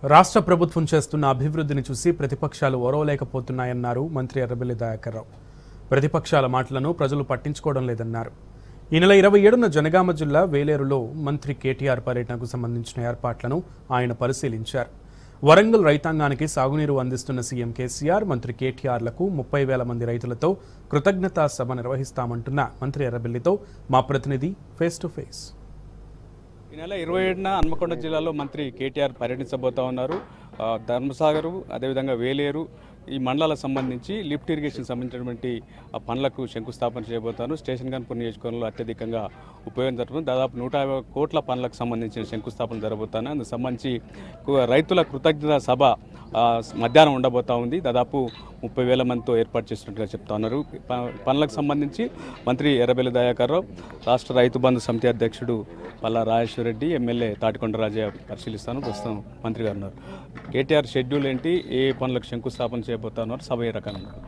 రాష్ట్ర ప్రభుత్వం చేస్తున్న అభివృద్ధిని చూసి ప్రతిపక్షాలు ఓరవలేకపోతున్నాయన్నారు మంత్రి ఎర్రబెల్లి దయాకర్ రావు ప్రతిపక్షాల మాటలను ప్రజలు పట్టించుకోవడం లేదన్నారు ఈ నెల ఇరవై ఏడున జనగామ జిల్లా వేలేరులో మంత్రి కేటీఆర్ పర్యటనకు సంబంధించిన ఏర్పాట్లను ఆయన పరిశీలించారు వరంగల్ రైతాంగానికి సాగునీరు అందిస్తున్న సీఎం కేసీఆర్ మంత్రి కేటీఆర్లకు ముప్పై వేల మంది రైతులతో కృతజ్ఞతా సభ నిర్వహిస్తామంటున్న మంత్రి ఎర్రబెల్లితో మా ప్రతినిధి ఫేస్ టు ఫేస్ ఈ నెల ఇరవై ఏడున హన్మకొండ జిల్లాలో మంత్రి కేటీఆర్ పర్యటించబోతా ఉన్నారు ఆ, ధర్మసాగరు అదేవిధంగా వేలేరు ఈ మండలాలకు సంబంధించి లిఫ్ట్ ఇరిగేషన్ సంబంధించినటువంటి ఆ పనులకు శంకుస్థాపన చేయబోతాను స్టేషన్ గన్పూర్ నియోజకవర్గంలో అత్యధికంగా ఉపయోగం జరుగుతుంది దాదాపు నూట యాభై కోట్ల పనులకు సంబంధించిన శంకుస్థాపన జరగబోతాను అందుకు సంబంధించి కు- రైతుల కృతజ్ఞత సభ ఆ, మధ్యాహ్నం ఉండబోతా ఉంది దాదాపు ముప్పై వేల మందితో ఏర్పాటు చేసినట్టుగా చెప్తా ఉన్నారు ప- పనులకు సంబంధించి మంత్రి ఎర్రబెల్లి దయాకర్ రావు రాష్ట్ర రైతు బంధు సమితి అధ్యక్షుడు పల్లా రాజేశ్వర రెడ్డి ఎమ్మెల్యే తాటికొండ రాజయ్య పరిశీలిస్తాను ప్రస్తుతం మంత్రి గారు ఉన్నారు కేటీఆర్ షెడ్యూల్ ఏంటి ఏ పనులకు శంకుస్థాపన చేయబోతా ఉన్నారు సభ ఏ రకంగా ఉంది?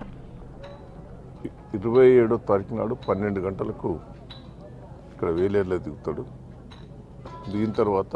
ఇరవై ఏడో తారీఖు నాడు పన్నెండు గంటలకు ఇక్కడ వేలేరులో దిగుతాడు దిగిన తర్వాత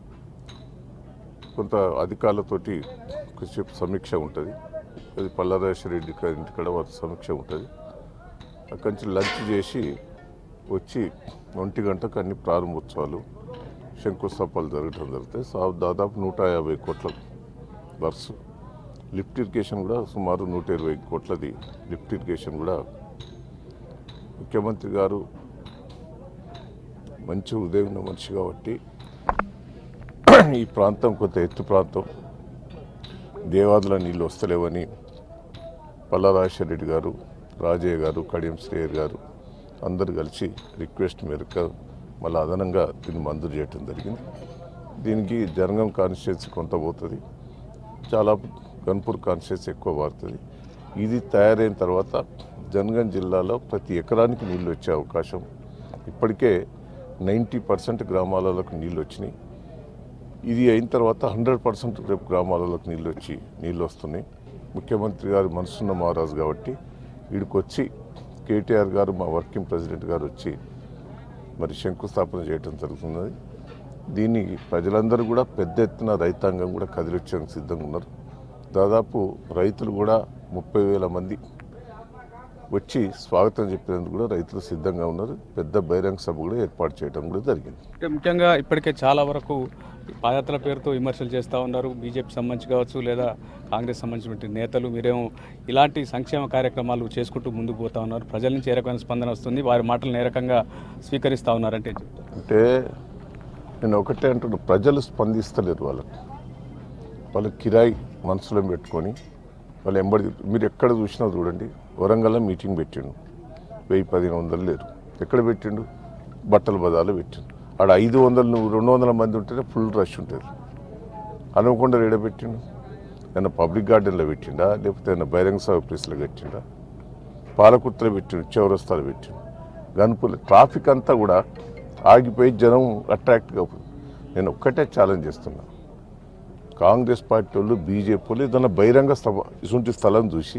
కొంత అధికారులతోటి కొంచెంసేపు సమీక్ష ఉంటుంది అది పల్లారాజేశ్వర రెడ్డి గారి ఇంటికాడ వారి సమీక్ష ఉంటుంది అక్కడి నుంచి లంచ్ చేసి వచ్చి ఒంటి గంటకు అన్ని ప్రారంభోత్సవాలు శంకుస్థాపాలు జరగడం జరుగుతాయి సా- దాదాపు నూట యాభై కోట్ల వర్స్ లిఫ్ట్ ఇరిగేషన్ కూడా సుమారు నూట ఇరవై కోట్లది లిఫ్ట్ ఇరిగేషన్ కూడా ముఖ్యమంత్రి గారు మంచి హృదయం ఉన్న మనిషి కాబట్టి ఈ ప్రాంతం కొంత ఎత్తు ప్రాంతం దేవాదుల నీళ్ళు వస్తలేవని పల్లారాజేశ్వర రెడ్డి గారు రాజయ్య గారు కడియం శ్రేయర్ గారు అందరు కలిసి రిక్వెస్ట్ మేరకు మళ్ళీ అదనంగా దీన్ని మంజూరు చేయడం జరిగింది దీనికి జనగం కాన్స్టిట్యున్సీ కొంత పోతుంది చాలా గన్పూర్ కాన్స్టిట్యున్సీ ఎక్కువ వాడుతుంది ఇది తయారైన తర్వాత జనగం జిల్లాలో ప్రతి ఎకరానికి నీళ్ళు వచ్చే అవకాశం ఇప్పటికే నైంటీ పర్సెంట్ గ్రామాలకు నీళ్ళు వచ్చినాయి ఇది అయిన తర్వాత హండ్రెడ్ పర్సెంట్ రేపు గ్రామాలలోకి నీళ్ళు వచ్చి నీళ్ళు వస్తున్నాయి ముఖ్యమంత్రి గారు మనసున్న మహారాజు కాబట్టి వీడికి వచ్చి కేటీఆర్ గారు మా వర్కింగ్ ప్రెసిడెంట్ గారు వచ్చి మరి శంకుస్థాపన చేయడం జరుగుతున్నది దీన్ని ప్రజలందరూ కూడా పెద్ద ఎత్తున రైతాంగం కూడా కదిలించడానికి సిద్ధంగా ఉన్నారు దాదాపు రైతులు కూడా ముప్పై వేల మంది వచ్చి స్వాగతం చెప్పేందుకు కూడా రైతులు సిద్ధంగా ఉన్నారు పెద్ద బహిరంగ సభ కూడా ఏర్పాటు చేయడం కూడా జరిగింది అంటే ముఖ్యంగా ఇప్పటికే చాలా వరకు పాదయాత్ర పేరుతో విమర్శలు చేస్తూ ఉన్నారు బీజేపీ సంబంధించి కావచ్చు లేదా కాంగ్రెస్ సంబంధించినటువంటి నేతలు మీరేమో ఇలాంటి సంక్షేమ కార్యక్రమాలు చేసుకుంటూ ముందుకు పోతా ఉన్నారు ప్రజల నుంచి ఏ రకమైన స్పందన వస్తుంది వారి మాటలను ఏ రకంగా స్వీకరిస్తూ ఉన్నారంటే ఏం చెప్తారు? అంటే నేను ఒకటే అంటున్నా ప్రజలు స్పందిస్తలేరు వాళ్ళకు వాళ్ళు కిరాయి మనసులో పెట్టుకొని వాళ్ళు ఎంబడి మీరు ఎక్కడ చూసినా చూడండి వరంగల్లో మీటింగ్ పెట్టిండు వెయ్యి పదిహేను వందలు లేరు ఎక్కడ పెట్టిండు బట్టల బజార్లో పెట్టిండు ఆడ ఐదు వందలు నువ్వు రెండు వందల మంది ఉంటేనే ఫుల్ రష్ ఉంటుంది అనుకుండా రేడ పెట్టిండు ఏమన్నా పబ్లిక్ గార్డెన్లో పెట్టిండా లేకపోతే ఏమన్నా బహిరంగ సభ ప్లేస్లో పెట్టిండా పాలకుర్తలో పెట్టిండు చౌరస్తాలో పెట్టిండు గన్పులు ట్రాఫిక్ అంతా కూడా ఆగిపోయి జనం అట్రాక్ట్గా నేను ఒక్కటే ఛాలెంజ్ చేస్తున్నా కాంగ్రెస్ పార్టీ వాళ్ళు బీజేపీ వాళ్ళు ఏదైనా బహిరంగ సభ ఇటువంటి స్థలం చూసి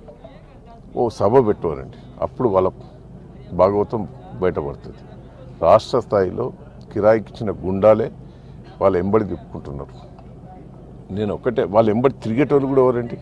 ఓ సభ పెట్టవాలండి అప్పుడు వాళ్ళ భాగవతం బయటపడుతుంది రాష్ట్ర స్థాయిలో కిరాయికి ఇచ్చిన గుండాలే వాళ్ళ ఎంబడి తిప్పుకుంటున్నారు నేను ఒక్కటే వాళ్ళ ఎంబడి తిరిగేటోళ్ళు కూడా ఎవరండి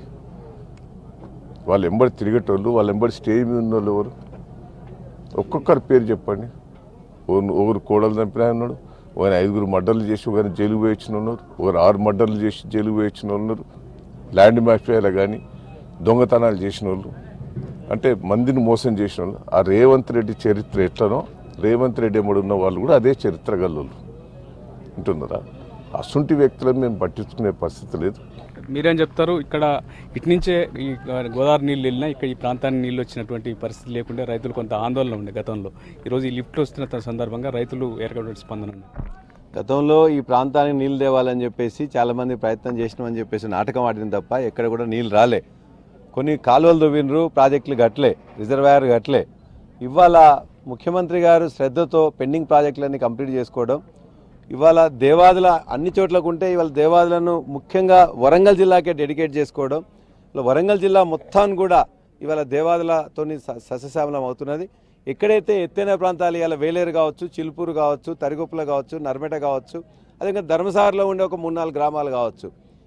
వాళ్ళ ఎంబడి తిరిగేటోళ్ళు వాళ్ళ ఎంబడి స్టేజ్ మీద ఉన్న వాళ్ళు ఎవరు ఒక్కొక్కరి పేరు చెప్పండి ఒకరు ఒకరు కోడలు చంపిన ఆయన ఉన్నాడు ఒకరు ఐదుగురు మర్డర్లు చేసి ఒకరు జైలు పోయి వచ్చిన ఉన్నారు ఒకరు ఆరు మర్డర్లు చేసి జైలు పోయి వచ్చిన వాళ్ళు ఉన్నారు ల్యాండ్ మాఫియాలు కానీ దొంగతనాలు చేసిన వాళ్ళు అంటే మందిని మోసం చేసిన వాళ్ళు ఆ రేవంత్ రెడ్డి చరిత్ర ఎట్లనో రేవంత్ రెడ్డి ఎమ్మడి ఉన్న వాళ్ళు కూడా అదే చరిత్ర గల్లోళ్ళు ఉంటున్నారా అసుంటి వ్యక్తులను మేము పట్టించుకునే పరిస్థితి లేదు మీరేం చెప్తారు ఇక్కడ ఇటు నుంచే ఈ గోదావరి నీళ్ళు వెళ్ళినా ఇక్కడ ఈ ప్రాంతానికి నీళ్ళు వచ్చినటువంటి పరిస్థితి లేకుండా రైతులు కొంత ఆందోళన ఉండే గతంలో ఈరోజు ఈ లిఫ్ట్ వస్తున్న సందర్భంగా రైతులు ఏర్పడిన స్పందన ఉంది గతంలో ఈ ప్రాంతానికి నీళ్ళు తేవాలని చెప్పేసి చాలామంది ప్రయత్నం చేసినామని చెప్పేసి నాటకం ఆడిన తప్ప ఎక్కడ కూడా నీళ్ళు రాలే కొన్ని కాలువలు దువ్వినరు ప్రాజెక్టులు గట్లే రిజర్వాయర్ గట్లే ఇవాళ ముఖ్యమంత్రి గారు శ్రద్ధతో పెండింగ్ ప్రాజెక్టులన్నీ కంప్లీట్ చేసుకోవడం ఇవాళ దేవాదుల అన్ని చోట్లకు ఉంటే ఇవాళ దేవాదులను ముఖ్యంగా వరంగల్ జిల్లాకే డెడికేట్ చేసుకోవడం ఇలా వరంగల్ జిల్లా మొత్తాన్ని కూడా ఇవాళ దేవాదులతోని స- సస్యశ్యామలం అవుతున్నది ఎక్కడైతే ఎత్తైన ప్రాంతాలు ఇవాళ వేలేరు కావచ్చు చిలుపూరు కావచ్చు తరిగొప్పుల కావచ్చు నర్మెట కావచ్చు అదేవిధంగా ధర్మసాగర్లో ఉండే ఒక మూడు నాలుగు గ్రామాలు కావచ్చు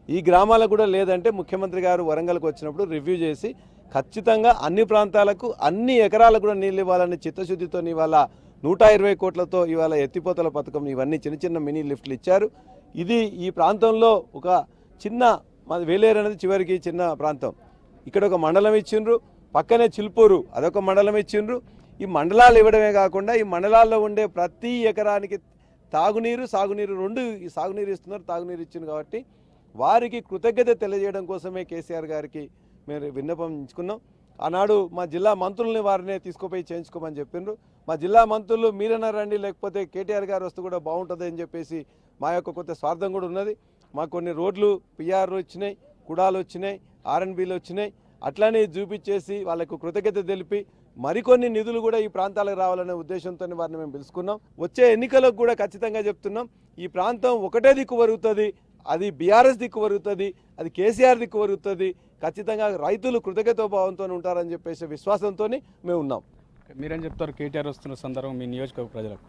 ఈ గ్రామాలకు కూడా లేదంటే ముఖ్యమంత్రి గారు వరంగల్కి వచ్చినప్పుడు రివ్యూ చేసి ఖచ్చితంగా అన్ని ప్రాంతాలకు అన్ని ఎకరాలకు కూడా నీళ్ళు ఇవ్వాలని చిత్తశుద్ధితో ఇవాళ నూట ఇరవై కోట్లతో ఇవాళ ఎత్తిపోతల పథకం ఇవన్నీ చిన్న చిన్న మినీ లిఫ్ట్లు ఇచ్చారు ఇది ఈ ప్రాంతంలో ఒక చిన్న మాది వేలేరు అనేది చివరికి చిన్న ప్రాంతం ఇక్కడ ఒక మండలం ఇచ్చిండ్రు పక్కనే చిల్పూరు అదొక మండలం ఇచ్చిండ్రు ఈ మండలాలు ఇవ్వడమే కాకుండా ఈ మండలాల్లో ఉండే ప్రతి ఎకరానికి తాగునీరు సాగునీరు రెండు ఈ సాగునీరు ఇస్తున్నారు తాగునీరు ఇచ్చింది కాబట్టి వారికి కృతజ్ఞత తెలియజేయడం కోసమే కేసీఆర్ గారికి మేము విన్నపం ఇచ్చుకున్నాం ఆనాడు మా జిల్లా మంత్రుల్ని వారినే తీసుకుపోయి చేయించుకోమని చెప్పిండ్రు మా జిల్లా మంత్రులు మీరన్నా రండి లేకపోతే కేటీఆర్ గారు వస్తే కూడా బాగుంటుంది అని చెప్పేసి మా యొక్క కొంత స్వార్థం కూడా ఉన్నది మాకు కొన్ని రోడ్లు పిఆర్లు వచ్చినాయి కుడాలు వచ్చినాయి ఆర్ఎన్బిలు వచ్చినాయి అట్లానే చూపించేసి వాళ్ళకు కృతజ్ఞత తెలిపి మరికొన్ని నిధులు కూడా ఈ ప్రాంతాలకు రావాలనే ఉద్దేశంతో వారిని మేము పిలుచుకున్నాం వచ్చే ఎన్నికలకు కూడా ఖచ్చితంగా చెప్తున్నాం ఈ ప్రాంతం ఒకటే దిక్కు వరుగుతుంది అది బీఆర్ఎస్ దిక్కు వరుగుతుంది అది కేసీఆర్ దిక్కు వరుగుతుంది ఖచ్చితంగా రైతులు కృతజ్ఞత భావంతో ఉంటారని చెప్పేసి విశ్వాసంతో మేము ఉన్నాం మీరేం చెప్తారు కేటీఆర్ వస్తున్న సందర్భం మీ నియోజకవర్గ ప్రజలకు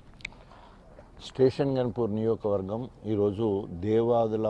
స్టేషన్ గన్పూర్ నియోజకవర్గం ఈరోజు దేవాదుల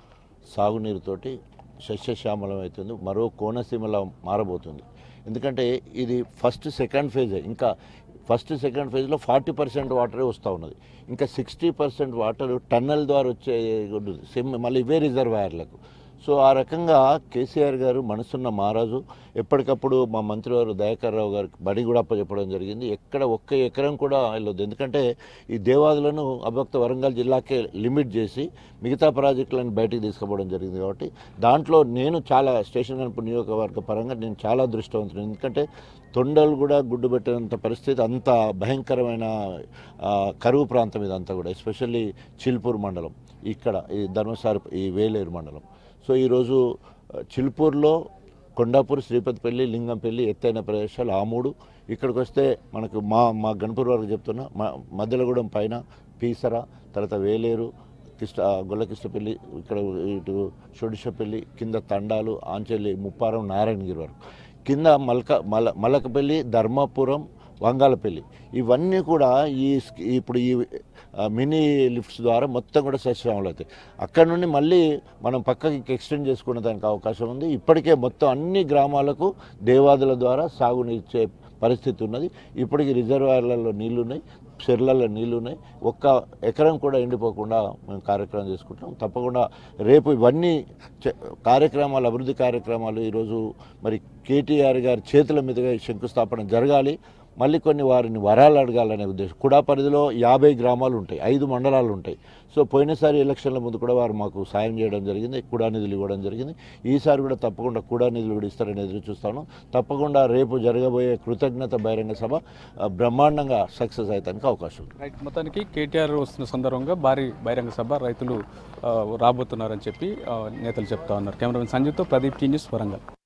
సాగునీరుతోటి సస్యశ్యామలం అవుతుంది మరో కోనసీమలా మారబోతుంది ఎందుకంటే ఇది ఫస్ట్ సెకండ్ ఫేజ్ ఇంకా ఫస్ట్ సెకండ్ ఫేజ్లో ఫార్టీ పర్సెంట్ వాటరే వస్తూ ఉన్నది ఇంకా సిక్స్టీ పర్సెంట్ వాటర్ టన్నెల్ ద్వారా వచ్చే ఉంటుంది సేమ్ మళ్ళీ ఇవే రిజర్వాయర్లకు సో ఆ రకంగా కేసీఆర్ గారు మనసున్న మహారాజు ఎప్పటికప్పుడు మా మంత్రివారు దయాకర్ రావు గారికి బడి కూడా చెప్పడం జరిగింది ఎక్కడ ఒక్క ఎకరం కూడా వెళ్ళొద్దు ఎందుకంటే ఈ దేవాదులను అభక్త వరంగల్ జిల్లాకే లిమిట్ చేసి మిగతా ప్రాజెక్టులను బయటికి తీసుకుపోవడం జరిగింది కాబట్టి దాంట్లో నేను చాలా స్టేషన్ కనుపు నియోజకవర్గ పరంగా నేను చాలా దృష్టవంతుడు ఎందుకంటే తొండలు కూడా గుడ్డు పెట్టినంత పరిస్థితి అంత భయంకరమైన ఆ, కరువు ప్రాంతం ఇదంతా కూడా ఎస్పెషల్లీ చిల్పూర్ మండలం ఇక్కడ ఈ ధర్మసారి ఈ వేలేరు మండలం సో ఈరోజు ఆ, చిల్పూర్లో కొండాపూర్ శ్రీపతిపల్లి లింగంపల్లి ఎత్తైన ప్రదేశాలు ఆ మూడు ఇక్కడికి వస్తే మనకు మా మా గణపూర్ వరకు చెప్తున్నా మా మద్దెలగూడెం పైన పీసర తర్వాత వేలేరు కిష్ట గొల్లకిష్టపల్లి ఇక్కడ ఇటు షొడిషపల్లి కింద తండాలు ఆంచెల్లి ముప్పారం నారాయణగిరి వరకు కింద మల్క మల మలకపల్లి ధర్మాపురం వంగాలపల్లి ఇవన్నీ కూడా ఈ స్కి- ఇప్పుడు ఈ ఆ, మినీ లిఫ్ట్స్ ద్వారా మొత్తం కూడా సస్యశ్యామలు అవుతాయి అక్కడ నుండి మళ్ళీ మనం పక్కకి ఎక్స్టెండ్ చేసుకునే దానికి అవకాశం ఉంది ఇప్పటికే మొత్తం అన్ని గ్రామాలకు దేవాదుల ద్వారా సాగునిచ్చే పరిస్థితి ఉన్నది ఇప్పటికి రిజర్వాయర్లలో నీళ్లు ఉన్నాయి చెర్లలో నీళ్లు ఉన్నాయి ఒక్క ఎకరం కూడా ఎండిపోకుండా మేము కార్యక్రమం చేసుకుంటాం తప్పకుండా రేపు ఇవన్నీ చ- కార్యక్రమాలు అభివృద్ధి కార్యక్రమాలు ఈరోజు మరి కేటీఆర్ గారి చేతుల మీదుగా ఈ శంకుస్థాపన జరగాలి మళ్ళీ కొన్ని వారిని వరాలు అడగాలనే ఉద్దేశం కుడా పరిధిలో యాభై గ్రామాలు ఉంటాయి ఐదు మండలాలు ఉంటాయి సో పోయినసారి ఎలక్షన్ల ముందు కూడా వారు మాకు సాయం చేయడం జరిగింది కుడా నిధులు ఇవ్వడం జరిగింది ఈసారి కూడా తప్పకుండా కుడా నిధులు కూడా ఇస్తారని ఎదురు చూస్తాను తప్పకుండా రేపు జరగబోయే కృతజ్ఞత బహిరంగ సభ ఆ, బ్రహ్మాండంగా సక్సెస్ అవుతానికి అవకాశం ఉంది రైట్ మొత్తానికి కేటీఆర్ వస్తున్న సందర్భంగా భారీ బహిరంగ సభ రైతులు ఆ, రాబోతున్నారని చెప్పి ఆ, నేతలు చెప్తా ఉన్నారు కెమెరామెన్ సంజయ్తో ప్రదీప్ టీ న్యూస్ వరంగల్